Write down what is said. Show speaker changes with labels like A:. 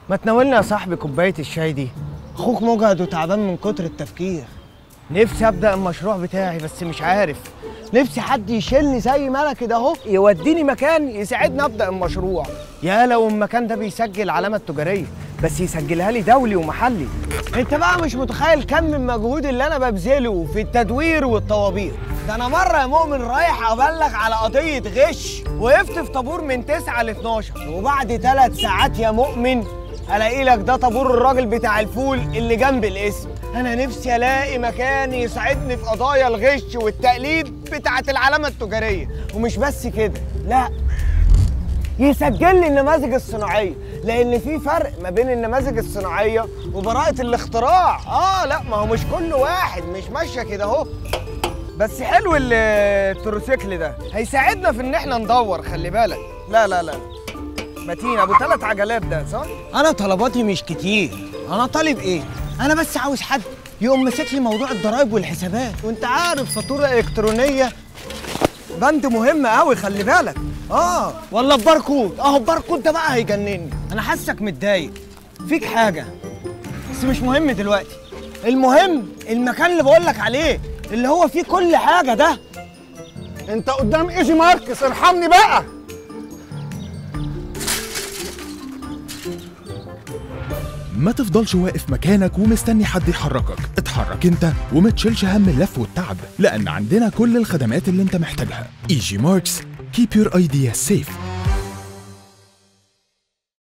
A: ما تناولنا يا صاحبي كوباية الشاي دي اخوك مجهد وتعبان من كتر التفكير نفسي ابدا المشروع بتاعي بس مش عارف نفسي حد يشيلني زي ما انا كده اهو يوديني مكان يساعدني ابدا المشروع يا لو المكان ده بيسجل العلامه التجاريه بس يسجلها لي دولي ومحلي انت بقى مش متخيل كم المجهود اللي انا ببذله في التدوير والطوابير ده انا مره يا مؤمن رايح ابلغ على قضيه غش وقفت في طابور من 9 ل 12 وبعد ثلاث ساعات يا مؤمن الاقي لك ده طابور الراجل بتاع الفول اللي جنب الاسم انا نفسي الاقي مكان يساعدني في قضايا الغش والتقليد بتاعه العلامه التجاريه ومش بس كده لا يسجل لي النماذج الصناعيه لان في فرق ما بين النماذج الصناعيه وبراءه الاختراع اه لا ما هو مش كل واحد مش ماشيه كده اهو بس حلو ال- التروسيكل ده هيساعدنا في ان احنا ندور خلي بالك لا لا لا متين ابو ثلاث عجلات ده صح انا طلباتي مش كتير انا طالب ايه انا بس عاوز حد يقوم ماسك لي موضوع الضرايب والحسابات وانت عارف فاتوره الكترونيه بند مهم قوي خلي بالك اه ولا الباركود اهو الباركود ده بقى هيجنني انا حاسك متضايق فيك حاجه بس مش مهم دلوقتي المهم المكان اللي بقول لك عليه اللي هو فيه كل حاجه ده
B: انت قدام ايجي ماركس ارحمني بقى
C: ما تفضلش واقف مكانك ومستني حد يحركك اتحرك انت وما تشيلش هم اللف والتعب لان عندنا كل الخدمات اللي انت محتاجها ايجي ماركس keep your ideas safe